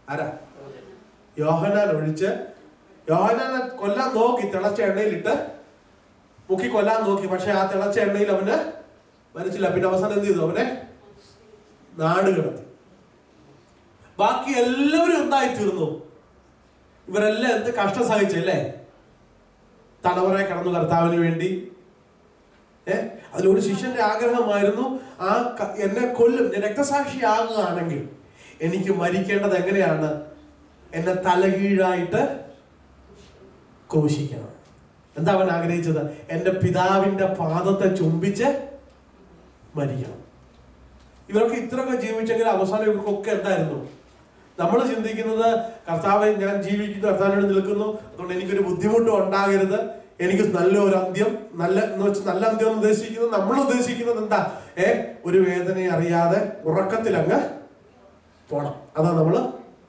ആരാ യോഹനാൻ ഒഴിച്ച് യോഹനാനെ കൊല്ലാൻ നോക്കി തിളച്ച എണ്ണയിലിട്ട് മുക്കി കൊല്ലാൻ നോക്കി പക്ഷെ ആ തിളച്ച എണ്ണയിൽ അവന് മരിച്ചില്ല പിന്നെ അവസാനം എന്ത് ചെയ്തു അവനെ നാട് കിടത്തി ബാക്കി എല്ലാവരും എന്തായി തീർന്നു ഇവരെല്ലാം എന്ത് കഷ്ടം സഹിച്ചല്ലേ തലമുറ കടന്നു കർത്താവിന് വേണ്ടി ഏ അതിലൊരു ശിഷ്യന്റെ ആഗ്രഹമായിരുന്നു ആ ക- എന്നെ കൊല്ലും ഞാൻ രക്തസാക്ഷിയാകുകയാണെങ്കിൽ എനിക്ക് മരിക്കേണ്ടത് എങ്ങനെയാണ് എന്നെ തലകീഴായിട്ട് കോശിക്കണം എന്താ അവൻ ആഗ്രഹിച്ചത് എന്റെ പിതാവിന്റെ പാദത്തെ ചുംബിച്ച് മരിക്കണം ഇവരൊക്കെ ഇത്രയൊക്കെ ജീവിച്ചെങ്കിൽ അവസാനം ഇവർക്കൊക്കെ എന്തായിരുന്നു നമ്മൾ ചിന്തിക്കുന്നത് കർത്താവ് ഞാൻ ജീവിക്കുന്നു കർത്താവിനോട് നിൽക്കുന്നു അതുകൊണ്ട് എനിക്കൊരു ബുദ്ധിമുട്ടും ഉണ്ടാകരുത് എനിക്ക് നല്ലൊരു അന്ത്യം നല്ല എന്ന് വെച്ചാൽ നല്ല അന്ത്യം എന്ന് ഉദ്ദേശിക്കുന്നത് നമ്മൾ ഉദ്ദേശിക്കുന്നത് എന്താ ഏ ഒരു വേദനയെ അറിയാതെ ഉറക്കത്തിൽ അങ്ങ് പോണം അതാ നമ്മള്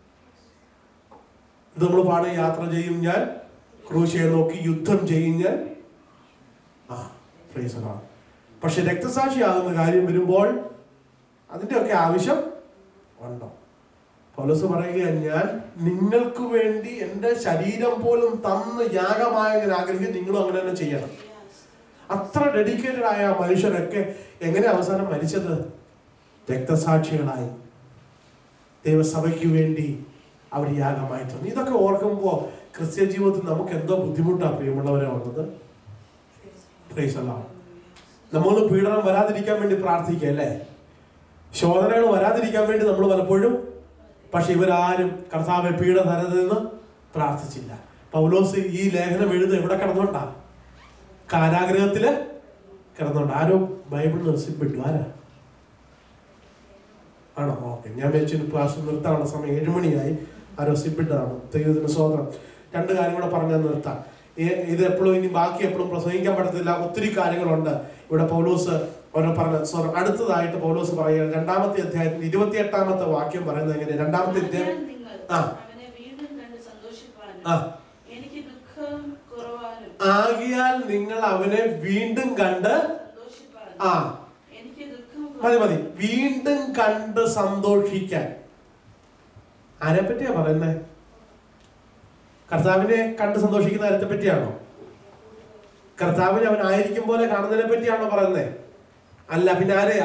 ഇത് നമ്മൾ പാടെ യാത്ര ചെയ്യും ഞാൻ ക്രൂശിയെ നോക്കി യുദ്ധം ചെയ്യും ഞാൻ ആ praise the Lord. പക്ഷെ രക്തസാക്ഷിയാകുന്ന കാര്യം വരുമ്പോൾ അതിൻ്റെയൊക്കെ ആവശ്യം ഉണ്ടോ പൗലോസ് പറയുക ഞാൻ നിങ്ങൾക്ക് വേണ്ടി എൻ്റെ ശരീരം പോലും തന്ന് യാഗമായ ഞാൻ ആഗ്രഹിക്കും നിങ്ങളും അങ്ങനെ തന്നെ ചെയ്യണം അത്ര ഡെഡിക്കേറ്റഡ് ആയ ആ മനുഷ്യരൊക്കെ എങ്ങനെ അവസാനം മരിച്ചത് രക്തസാക്ഷികളായി ദൈവസഭയ്ക്ക് വേണ്ടി അവർ യാഗമായി തന്നു ഇതൊക്കെ ഓർക്കുമ്പോൾ ക്രിസ്ത്യ ജീവിതത്തിൽ നമുക്ക് എന്തോ ബുദ്ധിമുട്ടാണ് പ്രിയമുള്ളവരെ ഉള്ളത് Praise the Lord. നമ്മൾ പീഡനം വരാതിരിക്കാൻ വേണ്ടി പ്രാർത്ഥിക്കുക അല്ലേ ശോധനകൾ വരാതിരിക്കാൻ വേണ്ടി നമ്മൾ പലപ്പോഴും പക്ഷെ ഇവരാരും കർത്താവെ പീഡ തരതെന്ന് പ്രാർത്ഥിച്ചില്ല പൗലോസ് ഈ ലേഖനം എഴുതുക എവിടെ കിടന്നോണ്ടാ കാരാഗ്രഹത്തില് കിടന്നോണ്ട് ആരോ ബൈബിൾ നിർസിപ്പിട്ടു ആരാ ആണോ ഓക്കെ ഞാൻ വെച്ചു ക്ലാസ് നിർത്താനുള്ള സമയം ഏഴ് മണിയായി ആരോ സിപ്പിട്ടതാണ് ദൈവത്തിന് സ്വതന്ത്രം രണ്ട് കാര്യം കൂടെ പറഞ്ഞാൽ നിർത്താം ഏ- ഇത് എപ്പോഴും ഇനി ബാക്കി എപ്പോഴും പ്രസംഗിക്കാൻ പറ്റത്തില്ല ഒത്തിരി കാര്യങ്ങളുണ്ട് ഇവിടെ പൗലോസ് ഓരോ പറഞ്ഞ സോറി അടുത്തതായിട്ട് പൗലോസ് പറയുക രണ്ടാമത്തെ അധ്യായത്തിൽ ഇരുപത്തിയെട്ടാമത്തെ വാക്യം പറയുന്നത് എങ്ങനെ രണ്ടാമത്തെ അധ്യായം ആകയാൽ നിങ്ങൾ ആ. അവനെ വീണ്ടും കണ്ട് സന്തോഷിപ്പാനും ആ. എനിക്ക് ദുഃഖം കുറവാനും ആകിയാൽ നിങ്ങൾ അവനെ വീണ്ടും കണ്ട് സന്തോഷിപ്പാനും ആ എനിക്ക് ദുഃഖം മതി മതി വീണ്ടും കണ്ട് സന്തോഷിക്കാൻ ആരെ പറ്റിയാ പറയുന്നേ കർത്താവിനെ കണ്ട് സന്തോഷിക്കുന്ന കാര്യത്തെ പറ്റിയാണോ കർത്താവിനെ അവൻ ആയിരിക്കും പോലെ കാണുന്നതിനെ പറ്റിയാണോ പറയുന്നേ അല്ല പിന്നെ ആരെയാ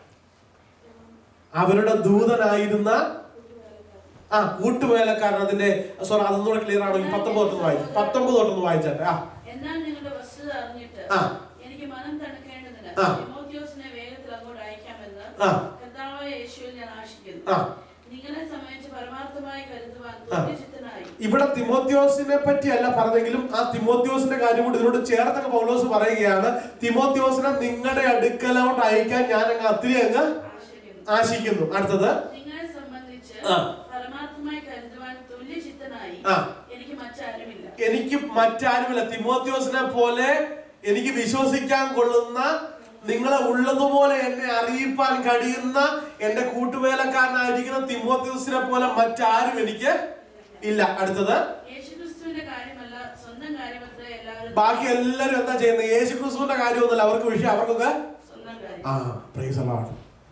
അവരുടെ ദൂതനായിരുന്ന ആ കൂട്ടുവേലക്കാരൻ അതിന്റെ സോറി അതൊന്നുകൂടെ ക്ലിയർ ആണെങ്കിൽ പത്തൊമ്പത് തൊട്ടൊന്ന് വായിച്ചു പത്തൊമ്പത് തൊട്ടൊന്ന് വായിച്ചാട്ടെ ആ എന്നാൽ നിങ്ങളുടെ വസ്തുത അറിഞ്ഞിട്ട് ആ. എനിക്ക് മനം തണുക്കേണ്ടതിന് ആ. തിമോത്തിയോസിനെ വേഗത്തിൽ അങ്ങോട്ട് അയക്കാമെന്ന് ആ. കർത്താവായ യേശുവിൽ ഞാൻ ആശിക്കുന്നു ആ. നിങ്ങളെ സംബന്ധിച്ച് പരമാർത്ഥമായി കരുതുവാൻ ആ. തുല്യചിത്തനായി ഇവിടെ തിമോത്യോസിനെ പറ്റിയല്ല പറഞ്ഞെങ്കിലും ആ തിമോത്യോസിന്റെ കാര്യം കൂടി ഇതിനോട് ചേർത്തൊക്കെ പൗലോസ് പറയുകയാണ് തിമോത്യോസിനെ നിങ്ങളുടെ അടുക്കലോട്ട് അയക്കാൻ ഞാൻ അങ്ങ് ഒത്തിരി അങ്ങ് ആശിക്കുന്നു ആശിക്കുന്നു അടുത്തത് നിങ്ങളെ സംബന്ധിച്ച് ആ. പരമാർത്ഥമായി കരുതുവാൻ തുല്യചിത്തനായി ആ. എനിക്ക് മറ്റാരുമില്ല എനിക്ക് മറ്റാരുമില്ല തിമോത്യോസിനെ പോലെ എനിക്ക് വിശ്വസിക്കാൻ കൊള്ളുന്ന നിങ്ങളെ ഉള്ളതുപോലെ എന്നെ അറിയിപ്പാൻ കഴിയുന്ന എന്റെ കൂട്ടുവേലക്കാരനായിരിക്കുന്ന തിമോത്യോസിനെ പോലെ മറ്റാരും എനിക്ക് ഇല്ല അടുത്തത് യേശുക്രിസ്തുവിന്റെ കാര്യമല്ല സ്വന്തം കാര്യമത്രേ എല്ലാവരും ബാക്കി എല്ലാവരും എന്താ ചെയ്യുന്നത് യേശു ക്രിസ്തുവിന്റെ കാര്യമൊന്നുമല്ല അവർക്ക് വിഷയം അവർക്കൊക്കെ സ്വന്തം കാര്യം ആ പ്രൈസ് അല്ലാട്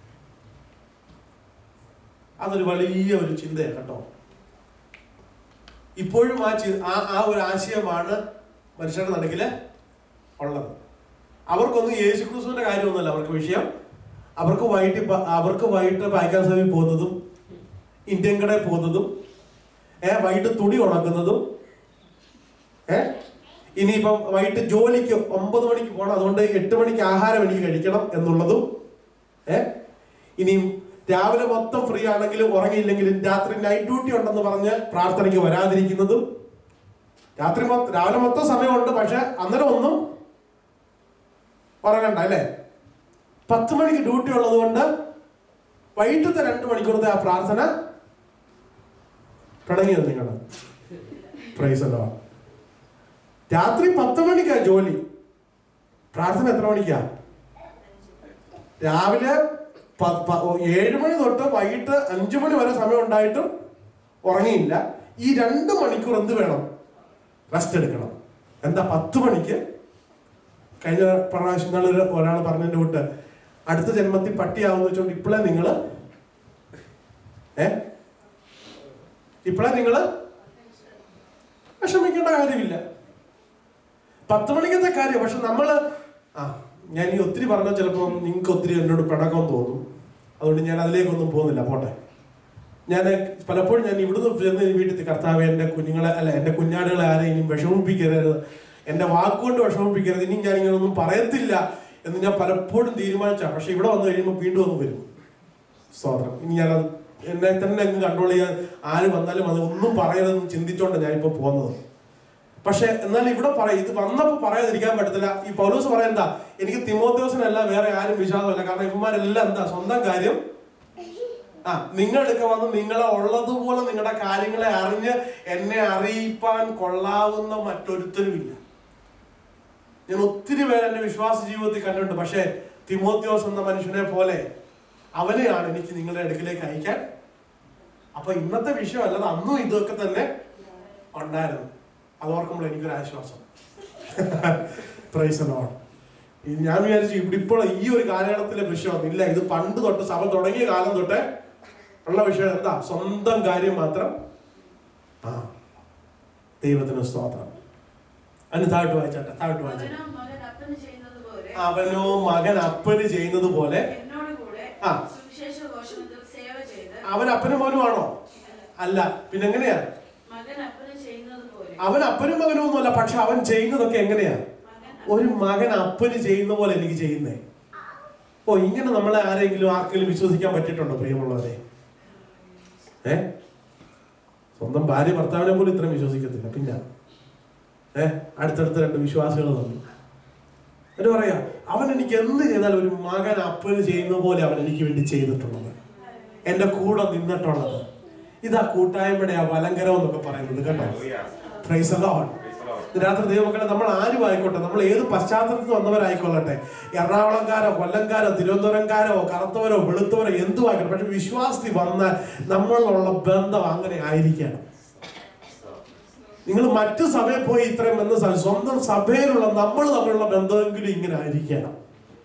അതൊരു വലിയ ഒരു ചിന്തയാണ് കേട്ടോ ഇപ്പോഴും ആ ചി ആ ആ ഒരു ആശയമാണ് മനുഷ്യരുടെ നടുക്കില് ഉള്ളത് അവർക്കൊന്നും യേശു ക്രിസ്തുവിന്റെ കാര്യമൊന്നുമല്ല അവർക്ക് വിഷയം അവർക്ക് വൈകിട്ട് പ- അവർക്ക് വൈകിട്ട് പായ്ക്കാൻ സമയം പോകുന്നതും ഇന്ത്യൻ കടയിൽ പോകുന്നതും ഏ വൈകിട്ട് തുണി ഉണക്കുന്നതും ഏ ഇനിയിപ്പം വൈകിട്ട് ജോലിക്ക് ഒമ്പത് മണിക്ക് പോകണം അതുകൊണ്ട് എട്ട് മണിക്ക് ആഹാരം എനിക്ക് കഴിക്കണം എന്നുള്ളതും ഏ ഇനിയും രാവിലെ മൊത്തം ഫ്രീ ആണെങ്കിലും ഉറങ്ങിയില്ലെങ്കിലും രാത്രി നൈറ്റ് ഡ്യൂട്ടി ഉണ്ടെന്ന് പറഞ്ഞ് പ്രാർത്ഥനയ്ക്ക് വരാതിരിക്കുന്നതും രാത്രി മൊത്തം രാവിലെ മൊത്തം സമയമുണ്ട് പക്ഷെ അന്നേരം ഒന്നും ഉറങ്ങണ്ട അല്ലേ പത്ത് മണിക്ക് ഡ്യൂട്ടി ഉള്ളത് കൊണ്ട് വൈകിട്ടത്തെ രണ്ട് മണിക്കൂറത്തെ ആ പ്രാർത്ഥന പിണങ്ങിയത് നിങ്ങൾ പ്രൈസല്ലോ രാത്രി പത്ത് മണിക്കാ ജോലി പ്രാർത്ഥന എത്ര മണിക്കാ രാവിലെ പ- പ- ഓ, ഏഴ് മണി തൊട്ട് വൈകിട്ട് അഞ്ചു മണി വരെ സമയം ഉണ്ടായിട്ടും ഉറങ്ങിയില്ല ഈ രണ്ട് മണിക്കൂർ എന്ത് വേണം റെസ്റ്റ് എടുക്കണം എന്താ പത്ത് മണിക്ക് കഴിഞ്ഞ പ്രാവശ്യങ്ങളിൽ ഒരാൾ പറഞ്ഞതിന്റെ കൂട്ട് അടുത്ത ജന്മത്തിൽ പട്ടിയാവുന്ന വെച്ചോണ്ട് ഇപ്പോഴേ നിങ്ങൾ ഏ ഇപ്പോഴേ നിങ്ങൾ വിഷമിക്കേണ്ട കാര്യമില്ല പത്ത് മണിക്കത്തെ കാര്യം പക്ഷെ നമ്മള് ആ ഞാൻ ഈ ഒത്തിരി പറഞ്ഞാൽ ചിലപ്പോൾ നിങ്ങൾക്ക് ഒത്തിരി എന്നോട് പിണക്കം തോന്നും അതുകൊണ്ട് ഞാൻ അതിലേക്കൊന്നും പോകുന്നില്ല പോട്ടെ ഞാൻ പലപ്പോഴും ഞാൻ ഇവിടുന്ന് ചെന്ന് വീട്ടിൽ കർത്താവ് എൻ്റെ കുഞ്ഞുങ്ങളെ അല്ല എൻ്റെ കുഞ്ഞാടുകളെ ആരെ ഇനി വിഷമിപ്പിക്കരുത് എൻ്റെ വാക്കുകൊണ്ട് വിഷമിപ്പിക്കരുത് ഇനി ഞാൻ ഇങ്ങനെ ഒന്നും പറയത്തില്ല എന്ന് ഞാൻ പലപ്പോഴും തീരുമാനിച്ച പക്ഷെ ഇവിടെ വന്നു കഴിയുമ്പോൾ വീണ്ടും ഒന്ന് വരും സ്തോത്രം ഇനി ഞാൻ എന്നെ തന്നെ അങ്ങ് കൺട്രോൾ ചെയ്യാൻ ആര് വന്നാലും അത് ഒന്നും പറയരുതെന്ന് ചിന്തിച്ചോണ്ട് ഞാനിപ്പോ പോകുന്നത് പക്ഷെ എന്നാൽ ഇവിടെ പറയും ഇത് വന്നപ്പോ പറയാതിരിക്കാൻ പറ്റത്തില്ല ഈ പൗലോസ് പറയുന്നതാ എനിക്ക് തിമോത്യോസിനല്ല വേറെ ആരും വിശ്വാസമല്ല കാരണം ഇവന്മാരെല്ലാം എന്താ സ്വന്തം കാര്യം ആ നിങ്ങളെടുക്ക വന്ന് നിങ്ങളെ ഉള്ളതുപോലെ നിങ്ങളുടെ കാര്യങ്ങളെ അറിഞ്ഞ് എന്നെ അറിയിപ്പാൻ കൊള്ളാവുന്ന മറ്റൊരുത്തരുമില്ല ഞാൻ ഒത്തിരി പേര് എന്റെ വിശ്വാസ ജീവിതത്തിൽ കണ്ടിട്ടുണ്ട് പക്ഷേ തിമോത്യോസ് എന്ന മനുഷ്യനെ പോലെ അവനെയാണ് എനിക്ക് നിങ്ങളുടെ അടുക്കിലേക്ക് അയക്കാൻ അപ്പൊ ഇന്നത്തെ വിഷയം അല്ലാതെ അന്നും ഇതൊക്കെ തന്നെ ഉണ്ടായിരുന്നു അത് ഓർക്കുമ്പോൾ എനിക്കൊരു ആശ്വാസം പ്രൈസ് ലോഡ് ഞാൻ വിചാരിച്ചു ഇവിടെ ഇപ്പോൾ ഈ ഒരു കാലഘട്ടത്തിലെ വിഷയം ഇല്ല ഇത് പണ്ട് തൊട്ട് സഭ തുടങ്ങിയ കാലം തൊട്ടേ ഉള്ള വിഷയം എന്താ സ്വന്തം കാര്യം മാത്രം ആ ദൈവത്തിന് സ്തോത്രം അതിന് താഴ്ട്ട് വായിച്ചാട്ടെ താഴ്ട്ട് വായിച്ചാട്ടെ അവനോ മകൻ അപ്പന് ചെയ്യുന്നത് പോലെ അവനോ മകൻ അപ്പന് ചെയ്യുന്നത് പോലെ എന്നോട് കൂടെ ആ. സുവിശേഷ ഘോഷണത്തിൽ സേവ ചെയ്ത് അവൻ അപ്പനും മോനും ആണോ അല്ല പിന്നെ എങ്ങനെയാ മകൻ അപ്പന് ചെയ്യുന്നത് പോലെ അവൻ അപ്പനും മകനും ഒന്നുമല്ല പക്ഷെ അവൻ ചെയ്യുന്നതൊക്കെ എങ്ങനെയാ മകൻ ഒരു മകൻ അപ്പന് ചെയ്യുന്ന പോലെ എനിക്ക് ചെയ്യുന്നേ ഓ ഇങ്ങനെ നമ്മളെ ആരെങ്കിലും ആർക്കെങ്കിലും വിശ്വസിക്കാൻ പറ്റിയിട്ടുണ്ടോ പ്രിയമുള്ളവരെ ഏ സ്വന്തം ഭാര്യ ഭർത്താവിനെ പോലും ഇത്രയും വിശ്വസിക്കത്തില്ല പിന്നെ ഏ അടുത്തടുത്ത രണ്ട് വിശ്വാസികൾ തന്നു എന്നിട്ട് പറയാ അവൻ എനിക്ക് എന്ത് ചെയ്താൽ ഒരു മകൻ അപ്പന് ചെയ്യുന്ന പോലെ അവൻ എനിക്ക് വേണ്ടി ചെയ്തിട്ടുള്ളത് എന്റെ കൂടെ നിന്നിട്ടുള്ളത് ഇതാ കൂട്ടായ്മയുടെ ആ വലങ്കരം എന്നൊക്കെ പറയുന്നത് കേട്ടോ പ്രൈസ് ലോഡ് രാത്രി ദൈവമക്കളെ നമ്മൾ ആരും ആയിക്കോട്ടെ നമ്മൾ ഏത് പശ്ചാത്തലത്തിൽ വന്നവരായിക്കൊള്ളട്ടെ എറണാകുളംകാരോ കൊല്ലംകാരോ തിരുവനന്തപുരംകാരോ കറുത്തവരോ വെളുത്തവരോ എന്തും ആയിക്കോട്ടെ പക്ഷെ വിശ്വാസത്തിൽ വന്നാൽ നമ്മളിലുള്ള ബന്ധം അങ്ങനെ ആയിരിക്കണം നിങ്ങൾ മറ്റു സഭയിൽ പോയി ഇത്രയും ബന്ധം സ്ഥാപിച്ചു. സ്വന്തം സഭയിലുള്ള നമ്മൾ തമ്മിലുള്ള ബന്ധമെങ്കിലും ഇങ്ങനെ ആയിരിക്കണം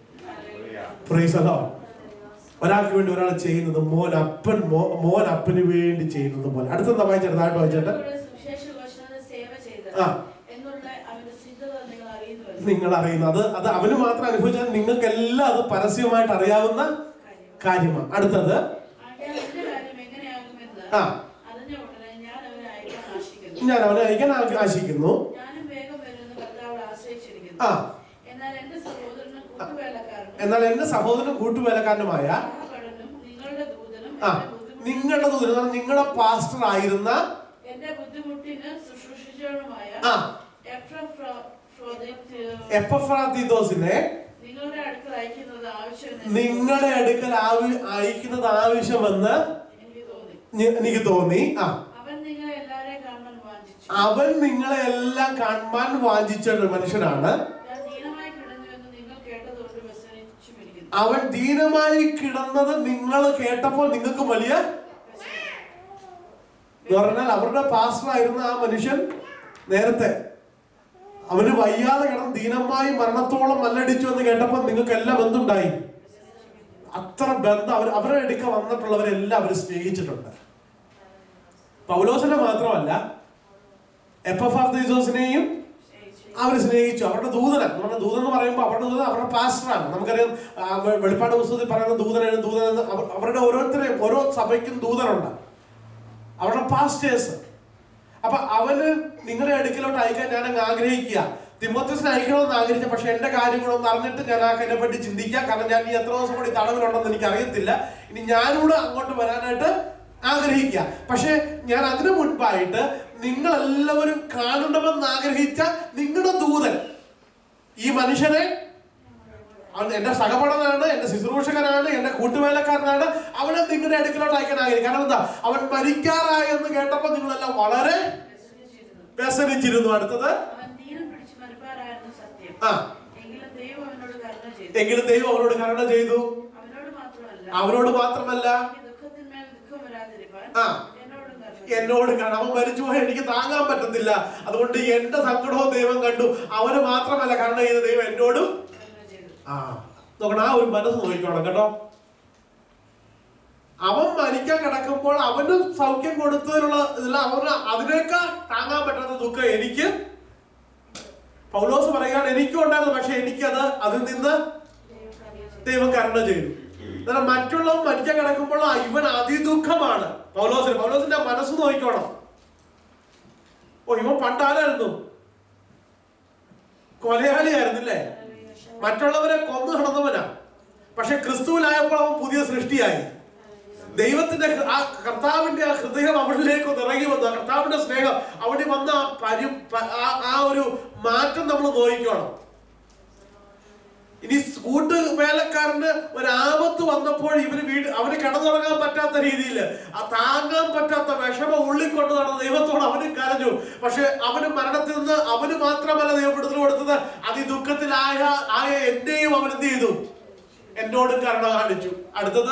പ്രൈസ് ലോഡ് ഒരാൾക്ക് വേണ്ടി ഒരാൾ ചെയ്യുന്നത് മോൻ അപ്പൻ മോ- മോൻ അപ്പന് വേണ്ടി ചെയ്യുന്നത് പോലെ അടുത്തെന്താ വായിച്ചേട്ടെ താഴ്ട്ട് വായിച്ചേട്ടെ എന്നോട് കൂടെ സുവിശേഷ ഘോഷണത്തിൽ സേവ ചെയ്ത് ആ. എന്നുള്ള അവന്റെ സിദ്ധത നിങ്ങൾ അറിയുന്നുവല്ലോ നിങ്ങൾ അറിയുന്നത് അത് അത് അവന് മാത്രം അനുഭവിച്ചാൽ നിങ്ങൾക്കെല്ലാം അത് പരസ്യമായിട്ട് അറിയാവുന്ന കാര്യമാണ് അടുത്തത് ആകയാൽ എന്റെ കാര്യം എങ്ങനെയാകുമെന്ന് ആ. അറിഞ്ഞ ഉടനെ ഞാൻ അവനെ അയക്കാൻ ആശിക്കുന്നു ഞാൻ അവനെ അയക്കാൻ ആ- ആശിക്കുന്നു ഞാനും വേഗം വരുമെന്ന് കർത്താവ് ആശ്രയിച്ചിരിക്കുന്നു ആ എന്നാൽ എന്റെ സഹോദരനും കൂട്ടുവേലക്കാരനും എന്നാൽ എന്റെ സഹോദരനും കൂട്ടുവേലക്കാരനുമായ സഹകടനും നിങ്ങളുടെ ദൂതനും ആ എന്റെ ബുദ്ധിമുട്ട് നിങ്ങളുടെ ദൂരം എന്ന് പറഞ്ഞാൽ നിങ്ങളുടെ പാസ്റ്റർ ആയിരുന്ന എന്റെ ബുദ്ധിമുട്ടിന് ശുശ്രൂഷിച്ചവനുമായ ആ എഫ്രഫ്രോദിത്ത് എപ്പഫ്രാത്തീതോസിനെ നിങ്ങളുടെ അടുക്കൽ അയക്കുന്നത് ആവശ്യം നിങ്ങളുടെ അടുക്കൽ ആവി- അയക്കുന്നത് ആവശ്യമെന്ന് എനിക്ക് തോന്നി ഞ- എനിക്ക് തോന്നി ആ അവൻ നിങ്ങളെ എല്ലാവരെയും കാണാൻ വാഞ്ചിച്ചു അവൻ നിങ്ങളെ എല്ലാം കാണാൻ വാഞ്ചിച്ച ഒരു മനുഷ്യനാണ് ഞാൻ ദീനമായി കിടന്നുവെന്ന് നിങ്ങൾ കേട്ടതുകൊണ്ട് വ്യസനിച്ചുമിരിക്കുന്നു അവൻ ദീനമായി കിടന്നത് നിങ്ങൾ കേട്ടപ്പോൾ നിങ്ങൾക്ക് വലിയ എന്ന് പറഞ്ഞാൽ അവരുടെ പാസ്റ്റർ ആയിരുന്ന ആ മനുഷ്യൻ നേരത്തെ അവന് വയ്യാതെ കിടന്ന് ദീനമായി മരണത്തോളം മല്ലടിച്ചു എന്ന് കേട്ടപ്പോൾ നിങ്ങൾക്ക് എല്ലാം എന്തുണ്ടായി അത്ര ബന്ധം അവർ അവരുടെ അടുക്ക വന്നിട്ടുള്ളവരെല്ലാം അവർ സ്നേഹിച്ചിട്ടുണ്ട് പൗലോസിനെ മാത്രമല്ല എപ്പഫാർദീസോസിനെയും അവർ സ്നേഹിച്ചു അവരുടെ ദൂതന നമ്മുടെ ദൂതൻ എന്ന് പറയുമ്പോൾ അവരുടെ ദൂതൻ അവരുടെ പാസ്റ്ററാണ് നമുക്കറിയാം ആ, വെ- വെളിപ്പാട് പുസ്തകത്തിൽ പറയുന്ന ദൂതനാണ് ദൂതൻ എന്ന് അവർ- അവരുടെ ഓരോരുത്തരെയും ഓരോ സഭയ്ക്കും ദൂതനുണ്ട് അവരുടെ പാസ്റ്റേഴ്സ് അപ്പൊ അവന് നിങ്ങളുടെ അടുക്കലോട്ട് അയക്കാൻ ഞാൻ അങ്ങ് ആഗ്രഹിക്കുക തിമോത്തസിനെ അയക്കണമെന്ന് ആഗ്രഹിച്ച പക്ഷെ എന്റെ കാര്യങ്ങളൊന്നും അറിഞ്ഞിട്ട് ഞാൻ ആ കാര്യത്തെ പറ്റി ചിന്തിക്കാം കാരണം ഞാൻ ഈ എത്ര ദിവസം കൂടി തടവിലുണ്ടെന്ന് എനിക്ക് അറിയത്തില്ല ഇനി ഞാനൂടെ അങ്ങോട്ട് വരാനായിട്ട് ആഗ്രഹിക്കുക പക്ഷെ ഞാൻ അതിനു മുൻപായിട്ട് നിങ്ങൾ എല്ലാവരും കാണണമെന്ന് ആഗ്രഹിച്ച നിങ്ങളുടെ ദൂതൻ ഈ മനുഷ്യനെ അവൻ എന്റെ സഹപടനാണ് എന്റെ ശുശ്രൂഷകനാണ് എന്റെ കൂട്ടുവേലക്കാരനാണ് അവനെ നിങ്ങളുടെ അടുക്കലോട്ട് അയക്കാൻ ആഗ്രഹിക്കും കാരണം എന്താ അവൻ മരിക്കാറായെന്ന് കേട്ടപ്പോൾ നിങ്ങളെല്ലാം വളരെ വ്യസനിച്ചിരുന്നു വ്യസനിച്ചിരുന്നു അടുത്തത് അവൻ ദീനം പിടിച്ച് മരിപ്പാറായിരുന്നു സത്യം ആ എങ്കിലും ദൈവം അവനോട് കരുണ ചെയ്തു എങ്കിലും ദൈവം അവരോട് കരുണ ചെയ്തു അവനോട് മാത്രമല്ല അവരോട് മാത്രമല്ല എനിക്ക് ദുഃഖത്തിന്മേൽ ദുഃഖം വരാതിരിപ്പാൻ ആ. എന്നോടും കരുണ ചെയ്തു. എന്നോട് കാണാം അവൻ മരിച്ചുപോയി എനിക്ക് താങ്ങാൻ പറ്റത്തില്ല അതുകൊണ്ട് എന്റെ സങ്കടവും ദൈവം കണ്ടു അവന് മാത്രമല്ല കരുണ ചെയ്ത ദൈവം എന്നോടും കരുണ ചെയ്തു ആ നോക്കണം ആ ഒരു മനസ്സ് നോക്കിക്കോണം കേട്ടോ അവൻ മരിക്കാൻ കിടക്കുമ്പോൾ അവന് സൗഖ്യം കൊടുത്തതിനുള്ള ഇതിൽ ദുഃഖം എനിക്ക് പൗലോസ് പറയുകയാണ് എനിക്കും ഉണ്ടായിരുന്നു പക്ഷെ എനിക്കത് അതിൽ നിന്ന് ദൈവം കരുണ ചെയ്തു എന്നാൽ മറ്റുള്ളവൻ മരിക്കാൻ കിടക്കുമ്പോൾ ആ ഇവൻ അതിദുഃഖമാണ് പൗലോസിന് പൗലോസിന്റെ മനസ്സ് നോക്കിക്കോണം ഓ ഇവൻ പണ്ടാരായിരുന്നു കൊലയാളിയായിരുന്നില്ലേ മറ്റുള്ളവരെ കൊന്നു കിടന്നവനാ പക്ഷെ ക്രിസ്തുവിലായപ്പോൾ അവൻ പുതിയ സൃഷ്ടിയായി ദൈവത്തിന്റെ ഹൃ- ആ കർത്താവിന്റെ ആ ഹൃദയം അവനിലേക്ക് ഒന്ന് ഇറങ്ങി വന്നു ആ കർത്താവിന്റെ സ്നേഹം അവിടെ വന്ന ആ പരി പ- ആ- ആ ഒരു മാറ്റം നമ്മൾ നോക്കിക്കോണം ഇനി കൂട്ട് വേലക്കാരന് ഒരു ആപത്ത് വന്നപ്പോൾ ഇവന് വീട് അവന് കിടന്നുറങ്ങാൻ പറ്റാത്ത രീതിയിൽ ആ താങ്ങാൻ പറ്റാത്ത വിഷമം ഉള്ളിക്കൊണ്ട് നടന്ന ദൈവത്തോട് അവന് കരഞ്ഞു പക്ഷെ അവന് മരണത്തിൽ നിന്ന് അവന് മാത്രമല്ല ദൈവം വിടുതൽ കൊടുത്തത് അതിദുഃഖത്തിലായ ആയ എന്നെയും അവൻ എന്ത് ചെയ്തു എന്നോട് കരുണ കാണിച്ചു അടുത്തത്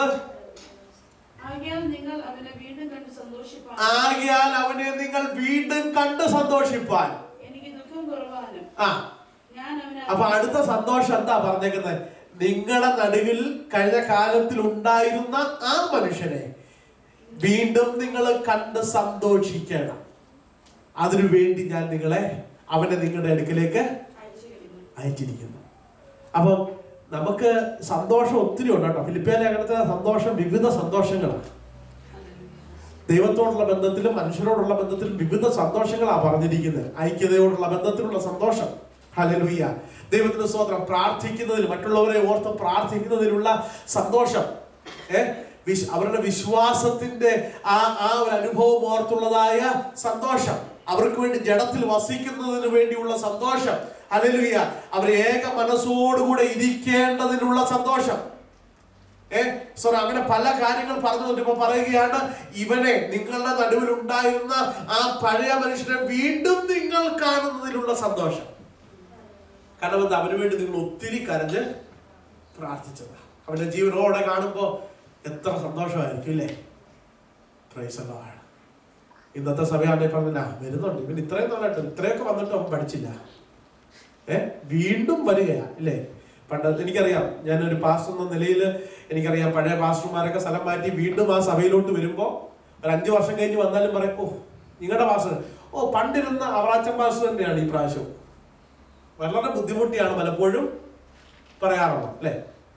ആകയാൽ നിങ്ങൾ അവനെ വീണ്ടും കണ്ട് സന്തോഷിപ്പാൻ ആകിയാൽ അവനെ നിങ്ങൾ വീണ്ടും കണ്ട് സന്തോഷിപ്പാൻ എനിക്ക് ദുഃഖം കുറവാനും ആ ഞാൻ അവനെ അപ്പൊ അടുത്ത സന്തോഷം എന്താ പറഞ്ഞേക്കുന്നത് നിങ്ങളുടെ നടുവിൽ കഴിഞ്ഞ കാലത്തിൽ ഉണ്ടായിരുന്ന ആ മനുഷ്യനെ വീണ്ടും നിങ്ങൾ കണ്ട് സന്തോഷിക്കണം അതിനു വേണ്ടി ഞാൻ നിങ്ങളെ അവനെ നിങ്ങളുടെ അടുക്കിലേക്ക് അയച്ചിരിക്കുന്നു അപ്പം നമുക്ക് സന്തോഷം ഒത്തിരി ഉണ്ട് കേട്ടോ ഫിലിപ്പിയ ലേഖനത്തിലെ സന്തോഷം വിവിധ സന്തോഷങ്ങളാണ് ദൈവത്തോടുള്ള ബന്ധത്തിലും മനുഷ്യരോടുള്ള ബന്ധത്തിലും വിവിധ സന്തോഷങ്ങളാണ് പറഞ്ഞിരിക്കുന്നത് ഐക്യതയോടുള്ള ബന്ധത്തിലുള്ള സന്തോഷം ഹലലുയ്യ ദൈവത്തിന് സ്വതന്ത്രം പ്രാർത്ഥിക്കുന്നതിൽ മറ്റുള്ളവരെ ഓർത്ത് പ്രാർത്ഥിക്കുന്നതിലുള്ള സന്തോഷം ഏ വിശ് അവരുടെ വിശ്വാസത്തിന്റെ ആ ആ ഒരു അനുഭവം ഓർത്തുള്ളതായ സന്തോഷം അവർക്ക് വേണ്ടി ജഡത്തിൽ വസിക്കുന്നതിന് വേണ്ടിയുള്ള സന്തോഷം ഹല്ലേലൂയ അവർ ഏക മനസ്സോടുകൂടെ ഇരിക്കേണ്ടതിനുള്ള സന്തോഷം ഏ സോറി അങ്ങനെ പല കാര്യങ്ങൾ പറഞ്ഞു ഇപ്പൊ പറയുകയാണ് ഇവനെ നിങ്ങളുടെ നടുവിൽ ഉണ്ടായിരുന്ന ആ പഴയ മനുഷ്യനെ വീണ്ടും നിങ്ങൾ കാണുന്നതിലുള്ള സന്തോഷം കാരണം എന്താ അവന് വേണ്ടി നിങ്ങൾ ഒത്തിരി കരഞ്ഞ് പ്രാർത്ഥിച്ചതാ അവന്റെ ജീവനോടെ കാണുമ്പോ എത്ര സന്തോഷമായിരിക്കും ഇല്ലേ പ്രൈസ് ആണ് ഇന്നത്തെ സമയമാണ് പറഞ്ഞ വരുന്നുണ്ട് ഇവൻ ഇത്രയും നല്ലതായിട്ട് ഇത്രയൊക്കെ വന്നിട്ട് അവൻ പഠിച്ചില്ല ഏ വീണ്ടും വരികയാ ഇല്ലേ പണ്ട് എനിക്കറിയാം ഞാനൊരു പാസ്റ്റർ എന്ന നിലയിൽ എനിക്കറിയാം പഴയ പാസ്റ്റർമാരൊക്കെ സ്ഥലം മാറ്റി വീണ്ടും ആ സഭയിലോട്ട് വരുമ്പോൾ ഒരു അഞ്ചു വർഷം കഴിഞ്ഞ് വന്നാലും പറയും ഓ നിങ്ങളുടെ പാസ്റ്റർ ഓ പണ്ടിരുന്ന അവറാച്ചൻ പാസ്റ്റർ തന്നെയാണ് ഈ പ്രാവശ്യം വളരെ ബുദ്ധിമുട്ടിയാണ് പലപ്പോഴും പറയാറുള്ളത് അല്ലേ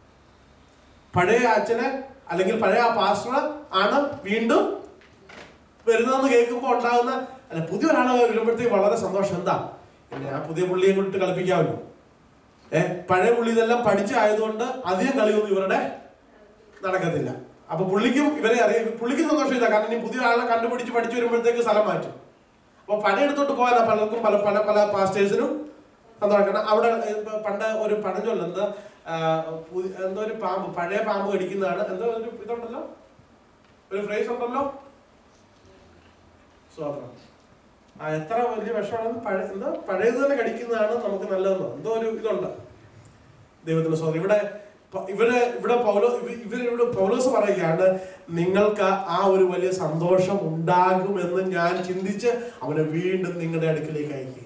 പഴയ അച്ഛനെ അല്ലെങ്കിൽ പഴയ ആ പാസ്റ്റർ ആണ് വീണ്ടും വരുന്നതെന്ന് കേൾക്കുമ്പോൾ ഉണ്ടാകുന്ന അല്ല പുതിയ ഒരാൾ വരുമ്പോഴത്തേക്ക് വളരെ സന്തോഷം എന്താ പിന്നെ ആ പുതിയ പുള്ളിയെ കൊണ്ടിട്ട് കളിപ്പിക്കാമല്ലോ ഏ പഴയ പുള്ളി ഇതെല്ലാം പഠിച്ചായതുകൊണ്ട് അധികം കളിയൊന്നും ഇവരുടെ നടക്കത്തില്ല അപ്പൊ പുള്ളിക്കും ഇവരെ അറിയാം പുള്ളിക്കും സന്തോഷമില്ല കാരണം ഇനി പുതിയ ആളെ കണ്ടുപിടിച്ച് പഠിച്ചു വരുമ്പോഴത്തേക്ക് സ്ഥലം മാറ്റും അപ്പൊ പഴയ എടുത്തോട്ട് പോകാനാ പലർക്കും പല പല പല പാസ്റ്റേഴ്സിനും സന്തോഷം അവിടെ ഇപ്പൊ പണ്ട് ഒരു പഴഞ്ചൊല്ല എന്താ ആ, പുതി- എന്തോ ഒരു പാമ്പ് പഴയ പാമ്പ് കടിക്കുന്നതാണ് എന്തോ ഒരു ഇതുണ്ടല്ലോ ഒരു ഫ്രേസ് ഉണ്ടല്ലോ സ്വാതന്ത്ര്യം ആ എത്ര വലിയ വിഷമാണെന്ന് പഴയ എന്തോ പഴയത് തന്നെ കടിക്കുന്നതാണ് നമുക്ക് നല്ലതെന്നോ എന്തോ ഒരു ഇതുണ്ട് ദൈവത്തിന്റെ സ്വാതന്ത്ര്യം ഇവിടെ പ- ഇവര് ഇവിടെ പൗലോ ഇവ- ഇവര് ഇവിടെ പൗലോസ് പറയുകയാണ് നിങ്ങൾക്ക് ആ ഒരു വലിയ സന്തോഷം ഉണ്ടാകുമെന്ന് ഞാൻ ചിന്തിച്ച് അവനെ വീണ്ടും നിങ്ങളുടെ അടുക്കിലേക്ക് അയക്കുകയാണ്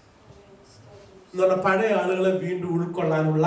എന്ന് പറഞ്ഞാൽ പഴയ ആളുകളെ വീണ്ടും ഉൾക്കൊള്ളാനുള്ള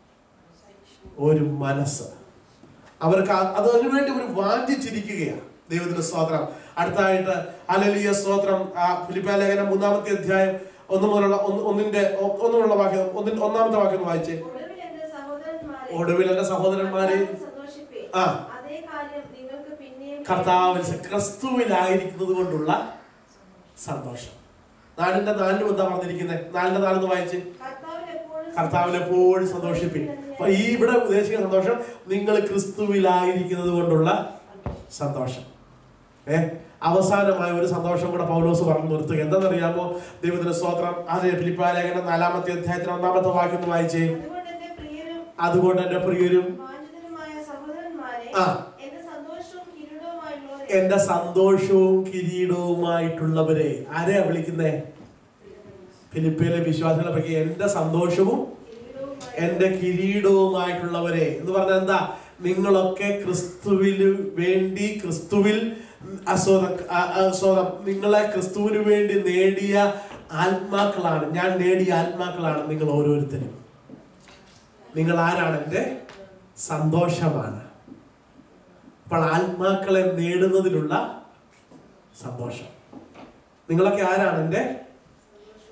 ഒരു മനസ്സ് അവർക്ക് ആ- അത് അതിനുവേണ്ടി അവർ വാഞ്ചിച്ചിരിക്കുകയാണ് ദൈവത്തിന്റെ സ്തോത്രം അടുത്തായിട്ട് അലലിയ സ്തോത്രം ആ ഫിലിപ്പ ലേഖനം മൂന്നാമത്തെ അധ്യായം ഒന്ന് മുതലുള്ള ഒന്ന് ഒന്നിന്റെ ഒ- ഒന്ന് മുതലുള്ള വാക്യം ഒന്നിന്റെ ഒന്നാമത്തെ വാക്യം ഒന്ന് വായിച്ചേ ഒടുവിൽ എന്റെ സഹോദരന്മാരെ ഒടുവിൽ എന്റെ സഹോദരന്മാരെ കർത്താവിൽ സന്തോഷിപ്പീൻ. ആ. അതേ കാര്യം നിങ്ങൾക്ക് പിന്നെയും കർത്താവിൽ ക്രിസ്തുവിലായിരിക്കുന്നത് കൊണ്ടുള്ള സന്തോഷം നാലിന്റെ നാലിനും എന്താ പറഞ്ഞിരിക്കുന്നത് നാലിന്റെ നാലെന്ന് വായിച്ച് കർത്താവിൽ എപ്പോഴും കർത്താവിൽ എപ്പോഴും സന്തോഷിപ്പിൻ അപ്പൊ ഈ ഇവിടെ ഉദ്ദേശിക്കുന്ന സന്തോഷം നിങ്ങൾ ക്രിസ്തുവിലായിരിക്കുന്നത് കൊണ്ടുള്ള സന്തോഷം ഏ അവസാനമായ ഒരു സന്തോഷം കൂടെ പൗലോസ് പറഞ്ഞു നിർത്തുക എന്താണെന്നറിയാമോ ദൈവത്തിന്റെ സ്തോത്രം അതെ ഫിലിപ്പാലേഖനം നാലാമത്തെ അധ്യായത്തിന് ഒന്നാമത്തെ വാക്യം ഒന്ന് വായിച്ചേ അതുകൊണ്ട് എന്റെ പ്രിയരും അതുകൊണ്ട് എന്റെ പ്രിയരും വാഞ്ചിതരുമായ സഹോദരന്മാരെ ആ. എന്റെ സന്തോഷവും കിരീടവുമായുള്ളവരെ എന്റെ സന്തോഷവും കിരീടവുമായിട്ടുള്ളവരെ ആരെയാ വിളിക്കുന്നേ ഫിലിപ്പിയിലെ വിശ്വാസികളെ പറ്റി എന്റെ സന്തോഷവും കിരീടവുമായി എന്റെ കിരീടവുമായിട്ടുള്ളവരെ എന്ന് പറഞ്ഞാൽ എന്താ നിങ്ങളൊക്കെ ക്രിസ്തുവിന് വേണ്ടി ക്രിസ്തുവിൽ അസ്വതം അസ്വതം നിങ്ങളെ ക്രിസ്തുവിന് വേണ്ടി നേടിയ ആത്മാക്കളാണ് ഞാൻ നേടിയ ആത്മാക്കളാണ് നിങ്ങൾ ഓരോരുത്തരും നിങ്ങൾ ആരാണ് എൻ്റെ സന്തോഷമാണ് അപ്പോൾ ആത്മാക്കളെ നേടുന്നതിലുള്ള സന്തോഷം നിങ്ങളൊക്കെ ആരാണ് എൻ്റെ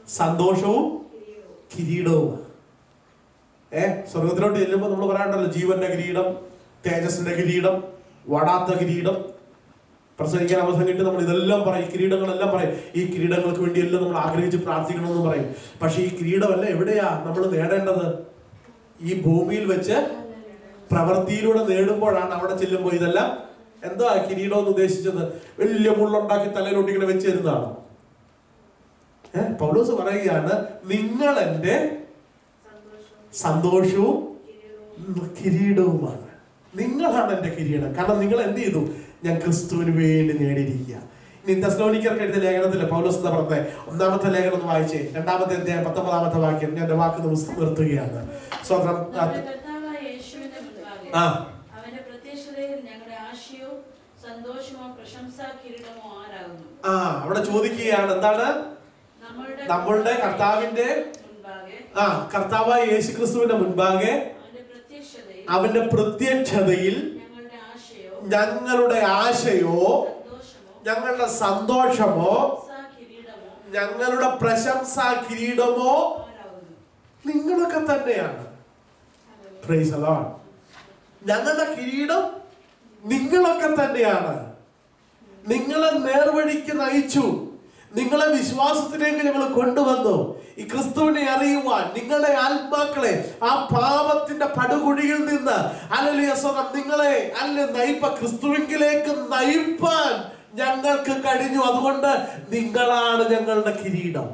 സന്തോഷവും കിരീടവുമാണ് ഏ സ്വർഗത്തിലോട്ട് ചെല്ലുമ്പോൾ നമ്മൾ പറയാണ്ടല്ലോ ജീവന്റെ കിരീടം തേജസ്സിന്റെ കിരീടം വടാത്ത കിരീടം പ്രസംഗിക്കാൻ അവസരം കിട്ടി നമ്മൾ ഇതെല്ലാം പറയും ഈ കിരീടങ്ങളെല്ലാം പറയും ഈ കിരീടങ്ങൾക്ക് വേണ്ടിയെല്ലാം നമ്മൾ ആഗ്രഹിച്ച് പ്രാർത്ഥിക്കണമെന്ന് പറയും പക്ഷെ ഈ കിരീടമല്ല എവിടെയാ നമ്മൾ നേടേണ്ടത് ഈ ഭൂമിയിൽ വെച്ച് പ്രവൃത്തിയിലൂടെ നേടുമ്പോഴാണ് അവിടെ ചെല്ലുമ്പോൾ ഇതെല്ലാം എന്താ കിരീടം എന്ന് ഉദ്ദേശിച്ചത് വലിയ മുള്ളുണ്ടാക്കി തലയിലോട്ട് ഇങ്ങനെ വെച്ച് തരുന്നതാണ് ഏഹ് പൗലോസ് പറയുകയാണ് നിങ്ങൾ എൻ്റെ സന്തോഷവും കിരീടവുമാണ് നിങ്ങളാണ് എന്റെ കിരീടം കാരണം നിങ്ങൾ എന്ത് ചെയ്തു ഞാൻ ക്രിസ്തുവിന് വേണ്ടി നേടിയിരിക്കുക ഇനി തെസ്ലോനിക്കർക്ക് എഴുതിയ ലേഖനത്തിലെ പൗലോസ് എന്താ പറഞ്ഞത് ഒന്നാമത്തെ ലേഖനം ഒന്ന് വായിച്ചേ രണ്ടാമത്തെ അധ്യായം പത്തൊമ്പതാമത്തെ വാക്യം ഞാൻ എന്റെ വാക്ക് നിർത്തി- നിർത്തുകയാണ് സ്വതന്ത്രം നമ്മുടെ കർത്താവായ യേശുവിന്റെ മുൻപാകെ ആ അവന്റെ പ്രത്യക്ഷതയിൽ ഞങ്ങളുടെ ആശയോ സന്തോഷമോ പ്രശംസാ കിരീടമോ ആരാകുന്നു ആ അവിടെ ചോദിക്കുകയാണ് എന്താണ് നമ്മളുടെ നമ്മളുടെ കർത്താവിന്റെ മുൻപാകെ ആ കർത്താവായ യേശു ക്രിസ്തുവിന്റെ മുൻപാകെ അവന്റെ പ്രത്യക്ഷതയിൽ അവന്റെ പ്രത്യക്ഷതയിൽ ഞങ്ങളുടെ ആശയോ ഞങ്ങളുടെ ആശയോ സന്തോഷമോ ഞങ്ങളുടെ സന്തോഷമോ പ്രശംസാ കിരീടമോ ഞങ്ങളുടെ പ്രശംസാ കിരീടമോ ആരാകുന്നു നിങ്ങളൊക്കെ തന്നെയാണ് Praise the Lord. ഞങ്ങളുടെ കിരീടം നിങ്ങളൊക്കെ തന്നെയാണ് നിങ്ങളെ നേർവഴിക്ക് നയിച്ചു നിങ്ങളെ വിശ്വാസത്തിലേക്ക് ഞങ്ങൾ കൊണ്ടുവന്നു ഈ ക്രിസ്തുവിനെ അറിയുവാൻ നിങ്ങളുടെ ആത്മാക്കളെ ആ പാപത്തിന്റെ പടുകുഴിയിൽ നിന്ന് അല്ലല്ലേ സ്വന്തം നിങ്ങളെ അല്ല നയിപ്പ ക്രിസ്തുവിങ്കിലേക്ക് നയിപ്പാൻ ഞങ്ങൾക്ക് കഴിഞ്ഞു അതുകൊണ്ട് നിങ്ങളാണ് ഞങ്ങളുടെ കിരീടം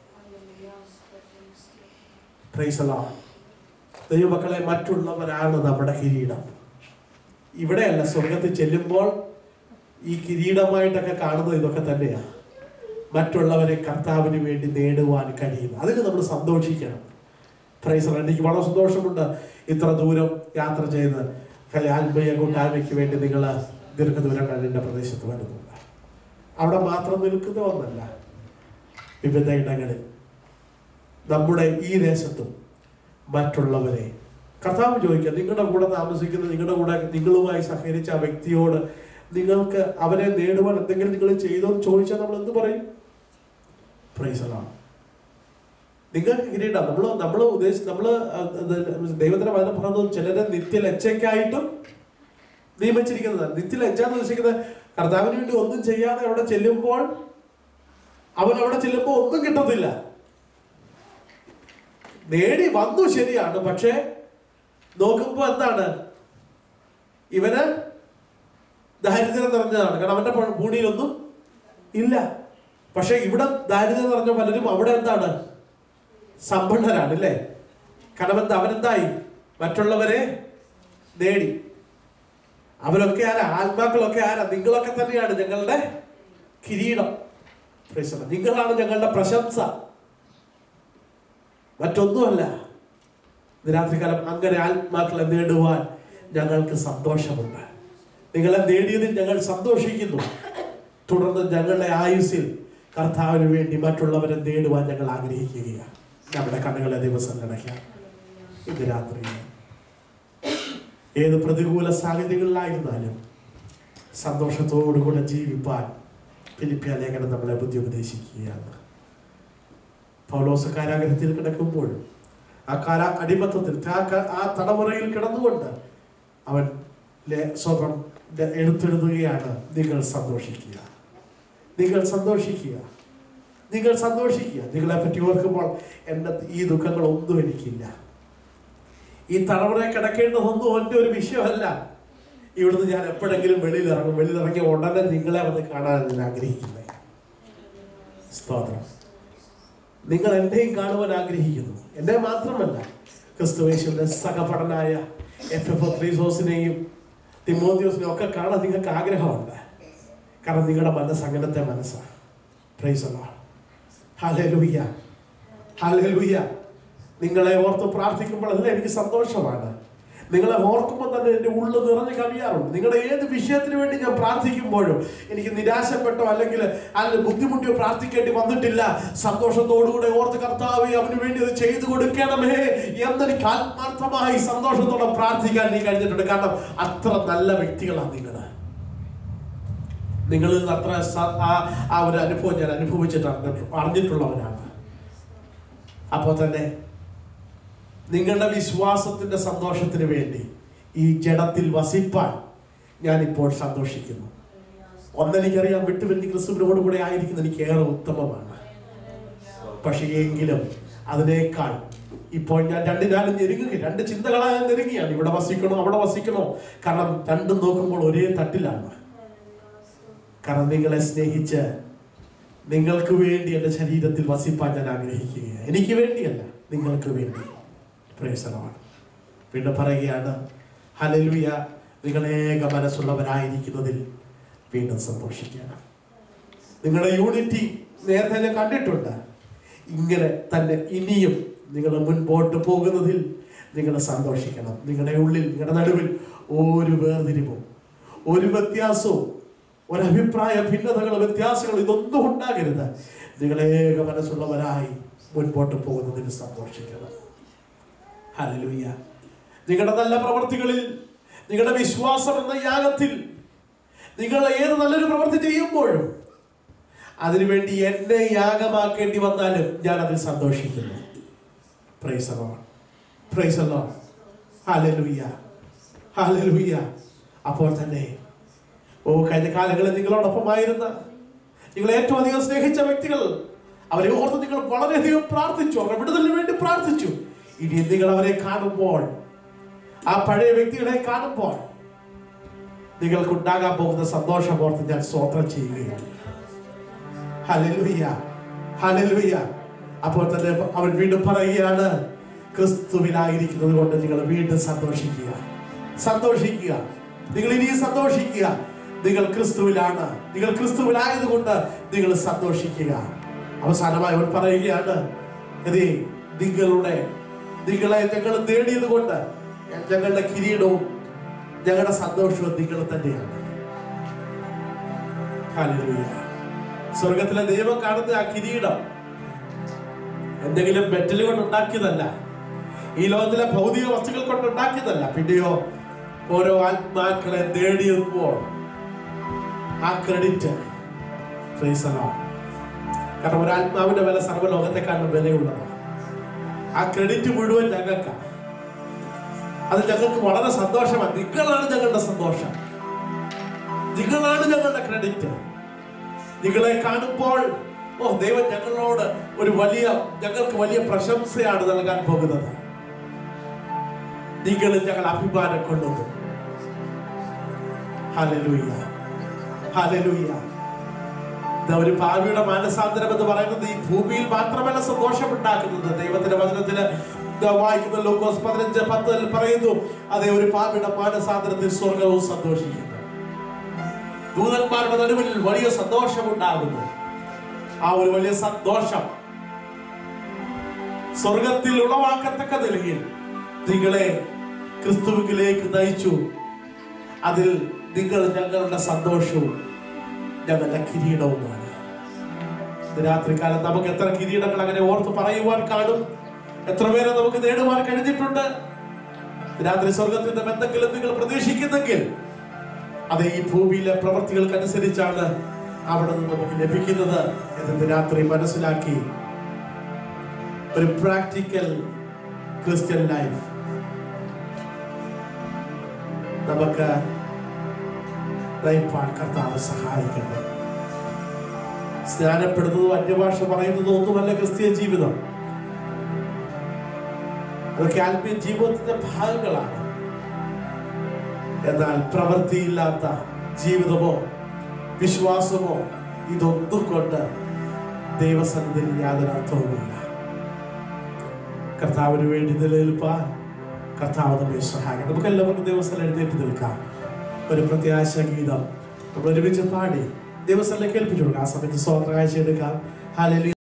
Praise the Lord. ദൈവമക്കളെ മറ്റുള്ളവരാണ് നമ്മുടെ കിരീടം ഇവിടെയല്ല സ്വർഗത്തിൽ ചെല്ലുമ്പോൾ ഈ കിരീടമായിട്ടൊക്കെ കാണുന്നത് ഇതൊക്കെ തന്നെയാണ് മറ്റുള്ളവരെ കർത്താവിന് വേണ്ടി നേടുവാൻ കഴിയും അതിന് നമ്മൾ സന്തോഷിക്കണം പ്രൈസ് എനിക്ക് വളരെ സന്തോഷമുണ്ട് ഇത്ര ദൂരം യാത്ര ചെയ്ത് കല- ആത്മീയ കൂട്ടായ്മയ്ക്ക് വേണ്ടി നിങ്ങൾ ദീർഘദൂരങ്ങൾ എൻ്റെ പ്രദേശത്ത് വരുന്നുണ്ട് അവിടെ മാത്രം നിൽക്കുന്ന ഒന്നല്ല വിവിധ ഇടങ്ങളിൽ നമ്മുടെ ഈ ദേശത്തും മറ്റുള്ളവരെ കർത്താവ് ചോദിക്കുക നിങ്ങളുടെ കൂടെ താമസിക്കുന്ന നിങ്ങളുടെ കൂടെ നിങ്ങളുമായി സഹകരിച്ച ആ വ്യക്തിയോട് നിങ്ങൾക്ക് അവരെ നേടുവാൻ എന്തെങ്കിലും നിങ്ങൾ ചെയ്തോ എന്ന് ചോദിച്ചാൽ നമ്മൾ എന്ത് പറയും പ്രൈസലാണ് നിങ്ങൾക്ക് കിരീടം നമ്മൾ നമ്മൾ ഉദ്ദേശിച്ച് നമ്മൾ ദൈവത്തിന്റെ വചനം പറയുന്നത് ചിലരെ നിത്യലജ്ജയ്ക്കായിട്ടും നിയമിച്ചിരിക്കുന്നത് നിത്യലജ്ജ എന്ന് ഉദ്ദേശിക്കുന്നത് കർത്താവിന് വേണ്ടി ഒന്നും ചെയ്യാതെ അവിടെ ചെല്ലുമ്പോൾ അവൻ അവിടെ ചെല്ലുമ്പോൾ ഒന്നും കിട്ടത്തില്ല നേടി വന്നു ശരിയാണ് പക്ഷേ നോക്കുമ്പോ എന്താണ് ഇവന് ദാരിദ്ര്യം നിറഞ്ഞതാണ് കാരണം അവന്റെ പ- ഭൂമിയിലൊന്നും ഇല്ല പക്ഷെ ഇവിടെ ദാരിദ്ര്യം നിറഞ്ഞ പലരും അവിടെ എന്താണ് സമ്പന്നരാണ് അല്ലേ കാരണം എന്താ അവനെന്തായി മറ്റുള്ളവരെ നേടി അവരൊക്കെ ആരാ ആത്മാക്കളൊക്കെ ആരാ നിങ്ങളൊക്കെ തന്നെയാണ് ഞങ്ങളുടെ കിരീടം Praise the Lord. നിങ്ങളാണ് ഞങ്ങളുടെ പ്രശംസ മറ്റൊന്നുമല്ല ഇന്ന് രാത്രികാലം അങ്ങനെ ആത്മാക്കളെ നേടുവാൻ ഞങ്ങൾക്ക് സന്തോഷമുണ്ട് നിങ്ങളെ നേടിയതിൽ ഞങ്ങൾ സന്തോഷിക്കുന്നു തുടർന്ന് ഞങ്ങളുടെ ആയുസ്സിൽ കർത്താവിന് വേണ്ടി മറ്റുള്ളവരെ നേടുവാൻ ഞങ്ങൾ ആഗ്രഹിക്കുകയാണ് നമ്മുടെ കണ്ണുകളെ ദിവസം നടക്കാം ഇന്ന് രാത്രി ഏത് പ്രതികൂല സാഹചര്യങ്ങളിലായിരുന്നാലും സന്തോഷത്തോടുകൂടെ ജീവിപ്പാൻ ഫിലിപ്പിയ ലേഖനം നമ്മളെ ബുദ്ധി ഉപദേശിക്കുകയാണ് പൗലോസ് കാരാഗ്രഹത്തിൽ കിടക്കുമ്പോൾ ആ കാല അടിമത്തത്തിൽ ആ ക- ആ തടമുറയിൽ കിടന്നുകൊണ്ട് അവൻ ലേ- സ്വതം ല- എടുത്തെഴുതുകയാണ് നിങ്ങൾ സന്തോഷിക്കുക നിങ്ങൾ സന്തോഷിക്കുക നിങ്ങൾ സന്തോഷിക്കുക നിങ്ങളെ പറ്റി ഓർക്കുമ്പോൾ എൻ്റെ ഈ ദുഃഖങ്ങളൊന്നും എനിക്കില്ല ഈ തലമുറയിൽ കിടക്കേണ്ടതൊന്നും എൻ്റെ ഒരു വിഷയമല്ല ഇവിടുന്ന് ഞാൻ എപ്പോഴെങ്കിലും വെളിയിൽ ഇറങ്ങും വെളിയിൽ ഇറങ്ങിയ ഉടനെ നിങ്ങളെ വന്ന് കാണാൻ ഞാൻ ആഗ്രഹിക്കുന്നത് സ്തോത്രം നിങ്ങൾ എന്നെയും കാണുവാൻ ആഗ്രഹിക്കുന്നു എന്നെ മാത്രമല്ല ക്രിസ്തുവേശുവിന്റെ സഹപടനായ എഫ് എഫ് ത്രീസോസിനെയും തിമോത്തിയോസിനെയും ഒക്കെ കാണാൻ നിങ്ങൾക്ക് ആഗ്രഹമുണ്ട് കാരണം നിങ്ങളുടെ മനസ്സ് അങ്ങനത്തെ മനസ്സാണ് പ്രൈസ് ഹാലൂയ്യ ഹാലൂയ്യ നിങ്ങളെ ഓർത്ത് പ്രാർത്ഥിക്കുമ്പോഴല്ല എനിക്ക് സന്തോഷമാണ് നിങ്ങളെ ഓർക്കുമ്പോൾ തന്നെ എൻ്റെ ഉള്ളു നിറഞ്ഞ് കവിയാറുണ്ട് നിങ്ങളുടെ ഏത് വിഷയത്തിന് വേണ്ടി ഞാൻ പ്രാർത്ഥിക്കുമ്പോഴും എനിക്ക് നിരാശപ്പെട്ടോ അല്ലെങ്കിൽ അല്ലെങ്കിൽ ബുദ്ധിമുട്ടിയോ പ്രാർത്ഥിക്കേണ്ടി വന്നിട്ടില്ല സന്തോഷത്തോടുകൂടെ ഓർത്ത് കർത്താവ് അവന് വേണ്ടി അത് ചെയ്തു കൊടുക്കണമേ എന്നെനിക്ക് ആത്മാർത്ഥമായി സന്തോഷത്തോടെ പ്രാർത്ഥിക്കാൻ നീ കഴിഞ്ഞിട്ടുണ്ട് കാരണം അത്ര നല്ല വ്യക്തികളാണ് നിങ്ങൾ നിങ്ങളിൽ നിന്ന് അത്ര സ- ആ ആ ഒരു അനുഭവം ഞാൻ അനുഭവിച്ചിട്ട് അറിഞ്ഞിട്ടുള്ളവനാണ് അപ്പോൾ തന്നെ നിങ്ങളുടെ വിശ്വാസത്തിന്റെ സന്തോഷത്തിന് വേണ്ടി ഈ ജഡത്തിൽ വസിപ്പാൻ ഞാൻ ഇപ്പോൾ സന്തോഷിക്കുന്നു ഒന്നെനിക്കറിയാം വിട്ടുവെന്നി ക്രിസ്തുവിനോട് കൂടെ ആയിരിക്കുന്ന എനിക്ക് ഏറെ ഉത്തമമാണ് പക്ഷേ എങ്കിലും അതിനേക്കാൾ ഇപ്പോൾ ഞാൻ രണ്ടിനാലും ഞെരുങ്ങുക രണ്ട് ചിന്തകളായ ഞെരുങ്ങിയാണ് ഇവിടെ വസിക്കണോ അവിടെ വസിക്കണോ കാരണം രണ്ടും നോക്കുമ്പോൾ ഒരേ തട്ടിലാണ് കാരണം നിങ്ങളെ സ്നേഹിച്ച് നിങ്ങൾക്ക് വേണ്ടി എൻ്റെ ശരീരത്തിൽ വസിപ്പാൻ ഞാൻ ആഗ്രഹിക്കുകയാണ് എനിക്ക് വേണ്ടിയല്ല നിങ്ങൾക്ക് വേണ്ടി പ്രേസനമാണ് വീണ്ടും പറയുകയാണ് ഹലലുയ നിങ്ങളേക മനസ്സുള്ളവരായിരിക്കുന്നതിൽ വീണ്ടും സന്തോഷിക്കണം നിങ്ങളുടെ യൂണിറ്റി നേരത്തെ ഞാൻ കണ്ടിട്ടുണ്ട് ഇങ്ങനെ തന്നെ ഇനിയും നിങ്ങൾ മുൻപോട്ട് പോകുന്നതിൽ നിങ്ങൾ സന്തോഷിക്കണം നിങ്ങളുടെ ഉള്ളിൽ നിങ്ങളുടെ നടുവിൽ ഒരു വേർതിരിവും ഒരു വ്യത്യാസവും ഒരഭിപ്രായ ഭിന്നതകൾ വ്യത്യാസങ്ങൾ ഇതൊന്നും ഉണ്ടാകരുത് നിങ്ങളേക മനസ്സുള്ളവരായി മുൻപോട്ട് പോകുന്നതിൽ സന്തോഷിക്കണം ഹല്ലേലൂയ നിങ്ങളുടെ നല്ല പ്രവർത്തികളിൽ നിങ്ങളുടെ വിശ്വാസം എന്ന യാഗത്തിൽ നിങ്ങൾ ഏത് നല്ലൊരു പ്രവൃത്തി ചെയ്യുമ്പോഴും അതിനുവേണ്ടി എന്നെ യാഗമാക്കേണ്ടി വന്നാലും ഞാൻ അതിൽ സന്തോഷിക്കുന്നു praise alone praise alone hallelujah hallelujah അപ്പോൾ തന്നെ ഓ കഴിഞ്ഞ കാലങ്ങളിൽ നിങ്ങളോടൊപ്പമായിരുന്ന നിങ്ങളെ ഏറ്റവും അധികം സ്നേഹിച്ച വ്യക്തികൾ അവരെ ഓർത്ത് നിങ്ങൾ വളരെയധികം പ്രാർത്ഥിച്ചു അവരുടെ വിടുതലിന് വേണ്ടി പ്രാർത്ഥിച്ചു ഇനി നിങ്ങൾ അവരെ കാണുമ്പോൾ ആ പഴയ വ്യക്തികളെ കാണുമ്പോൾ നിങ്ങൾക്കുണ്ടാകാൻ പോകുന്ന സന്തോഷം ഓർത്ത് ഞാൻ സ്വോത്രം ചെയ്യുകയാണ് ഹല്ലേലൂയ ഹല്ലേലൂയ അപ്പോൾ തന്നെ അവൻ വീണ്ടും പറയുകയാണ് ക്രിസ്തുവിലായിരിക്കുന്നത് കൊണ്ട് നിങ്ങൾ വീണ്ടും സന്തോഷിക്കുക സന്തോഷിക്കുക നിങ്ങൾ ഇനിയും സന്തോഷിക്കുക നിങ്ങൾ ക്രിസ്തുവിലാണ് നിങ്ങൾ ക്രിസ്തുവിലായതുകൊണ്ട് നിങ്ങൾ സന്തോഷിക്കുക അവസാനമായി അവൻ പറയുകയാണ് ഇതേ നിങ്ങളുടെ നിങ്ങളെ ഞങ്ങൾ നേടിയത് കൊണ്ട് ഞങ്ങളുടെ കിരീടവും ഞങ്ങളുടെ സന്തോഷവും നിങ്ങൾ തന്നെയാണ് ഹല്ലേലൂയ സ്വർഗത്തിലെ ദൈവം കാണുന്ന ആ കിരീടം എന്തെങ്കിലും മെറ്റൽ കൊണ്ട് ഉണ്ടാക്കിയതല്ല ഈ ലോകത്തിലെ ഭൗതിക വസ്തുക്കൾ കൊണ്ട് ഉണ്ടാക്കിയതല്ല പിന്നെയോ ഓരോ ആത്മാക്കളെ നേടിയപ്പോൾ ആ ക്രെഡിറ്റ് കാരണം ഒരു ആത്മാവിന്റെ വില സർവ്വലോകത്തെക്കാളും വിലയുള്ളതാണ് ആ ക്രെഡിറ്റ് മുഴുവൻ ഞങ്ങൾക്കാണ് അത് ഞങ്ങൾക്ക് വളരെ സന്തോഷമാണ് നിങ്ങളാണ് ഞങ്ങളുടെ സന്തോഷം നിങ്ങളാണ് ഞങ്ങളുടെ ക്രെഡിറ്റ് നിങ്ങളെ കാണുമ്പോൾ ഓ ദൈവം ഞങ്ങളോട് ഒരു വലിയ ഞങ്ങൾക്ക് വലിയ പ്രശംസയാണ് നൽകാൻ പോകുന്നത് നിങ്ങൾ ഞങ്ങൾ അഭിമാനം കൊള്ളുന്നു ഹല്ലേലൂയ ഹല്ലേലൂയ ഇതാ ഒരു ഭാവിയുടെ മാനസാന്തരം എന്ന് പറയുന്നത് ഈ ഭൂമിയിൽ മാത്രമല്ല സന്തോഷം ഉണ്ടാക്കുന്നത് ദൈവത്തിന്റെ വചനത്തില് ഇതാ വായിക്കുന്ന ലൂക്കോസ് പതിനഞ്ച് പത്തിൽ പറയുന്നു അതെ ഒരു ഭാവിയുടെ മാനസാന്തരത്തിൽ സ്വർഗവും സന്തോഷിക്കുന്നു ദൂതന്മാരുടെ നടുവിൽ വലിയ സന്തോഷം ഉണ്ടാകുന്നു ആ ഒരു വലിയ സന്തോഷം സ്വർഗത്തിൽ ഉളവാക്കത്തക്ക നിലയിൽ നിങ്ങളെ ക്രിസ്തുവിലേക്ക് നയിച്ചു അതിൽ നിങ്ങൾ ഞങ്ങളുടെ സന്തോഷവും ഞങ്ങളുടെ കിരീടവുമാണ് ഇന്ന് രാത്രികാലം നമുക്ക് എത്ര കിരീടങ്ങൾ അങ്ങനെ ഓർത്ത് പറയുവാൻ കാണും എത്ര പേരെ നമുക്ക് നേടുവാൻ കഴിഞ്ഞിട്ടുണ്ട് രാത്രി സ്വർഗത്തിൽ നിന്ന് എന്തെങ്കിലും നിങ്ങൾ പ്രതീക്ഷിക്കുന്നെങ്കിൽ അത് ഈ ഭൂമിയിലെ പ്രവൃത്തികൾക്കനുസരിച്ചാണ് അവിടെ നിന്ന് നമുക്ക് ലഭിക്കുന്നത് എന്ന് രാത്രി മനസ്സിലാക്കി ഒരു പ്രാക്ടിക്കൽ ക്രിസ്ത്യൻ ലൈഫ് നമുക്ക് നയിപ്പാൻ കർത്താവ് സഹായിക്കട്ടെ സ്നാനപ്പെടുന്നതോ അന്യഭാഷ പറയുന്നതോ ഒന്നുമല്ല ക്രിസ്തീയ ജീവിതം അതൊക്കെ ആത്മീയ ജീവിതത്തിന്റെ ഭാഗങ്ങളാണ് എന്നാൽ പ്രവൃത്തിയില്ലാത്ത ജീവിതമോ വിശ്വാസമോ ഇതൊന്നും കൊണ്ട് ദൈവസന്നിധിയിൽ യാതൊരു അർത്ഥവുമില്ല കർത്താവിന് വേണ്ടി നിലനിൽപ്പാൻ കർത്താവ് നമ്മെ സഹായിക്കും നമുക്ക് എല്ലാവർക്കും ദിവസം എഴുന്നേറ്റ് നിൽക്കാം ഒരു പ്രത്യാശ ഗീതം നമ്മൾ ഒരുമിച്ച് പാടി ദിവസം കേൾപ്പിച്ചു കൊടുക്കാം ആ സമയത്ത് സ്വന്തം കാഴ്ച എടുക്കാം ഹാലലി